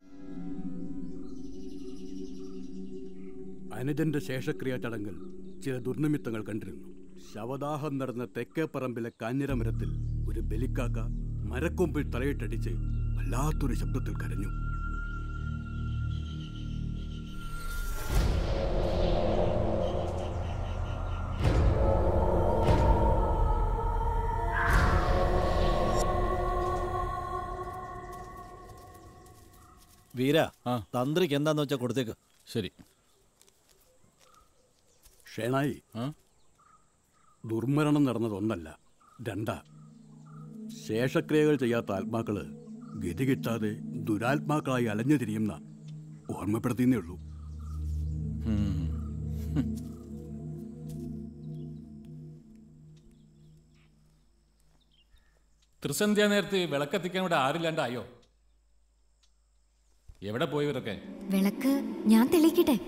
അനുജന്റെ ശേഷക്രിയ ചടങ്ങിൽ ചില ദുർനിമിത്തങ്ങൾ കണ്ടിരുന്നു ശവദാഹം നടന്ന തെക്കേപ്പറമ്പിലെ കാഞ്ഞിരമരത്തിൽ ഒരു ബലിക്കാക്ക മരക്കൊമ്പിൽ തലയിട്ടടിച്ച് വല്ലാത്തൊരു ശബ്ദത്തിൽ കരഞ്ഞു വീര തന്ത്രിക്ക് എന്താന്ന് വെച്ചാ കൊടുത്തേക്ക് ശരി ഷേണായി ദുർമരണം നടന്നത് ഒന്നല്ല രണ്ടാ ശേഷക്രിയകൾ ചെയ്യാത്ത ആത്മാക്കള് ഗതി കിട്ടാതെ ദുരാത്മാക്കളായി അലഞ്ഞു തിരിയുന്ന ഓർമ്മപ്പെടുത്തിയെന്നേ ഉള്ളൂ ത്രിസന്ധ്യ നേരത്ത് വിളക്കത്തിക്കാൻ ഇവിടെ ആരില്ലാണ്ടായോ എവിടെ പോയി ഇവരൊക്കെ വിളക്ക് ഞാൻ തെളിയിക്കട്ടെ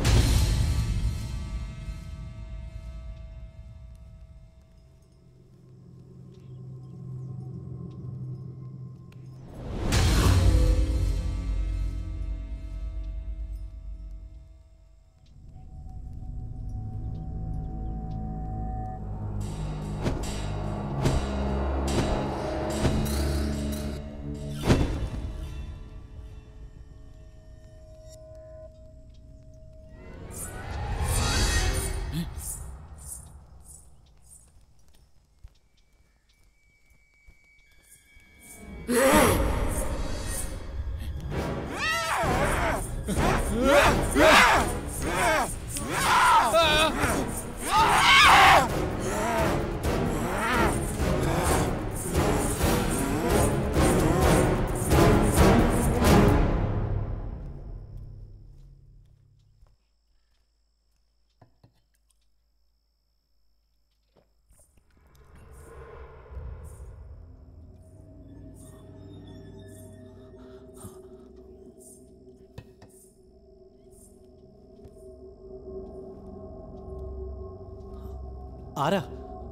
ആരാ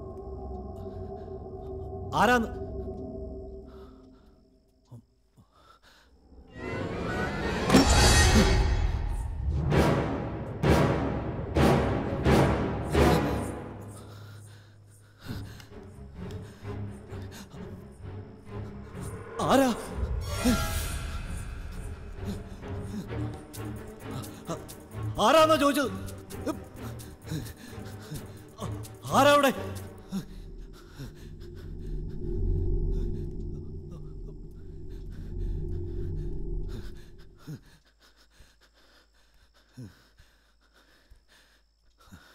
ആരാന്ന് ആരാ ആരാന്നാ ചോദിച്ചത് ആരാ അവിടെ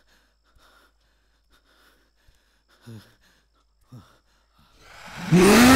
Yeah.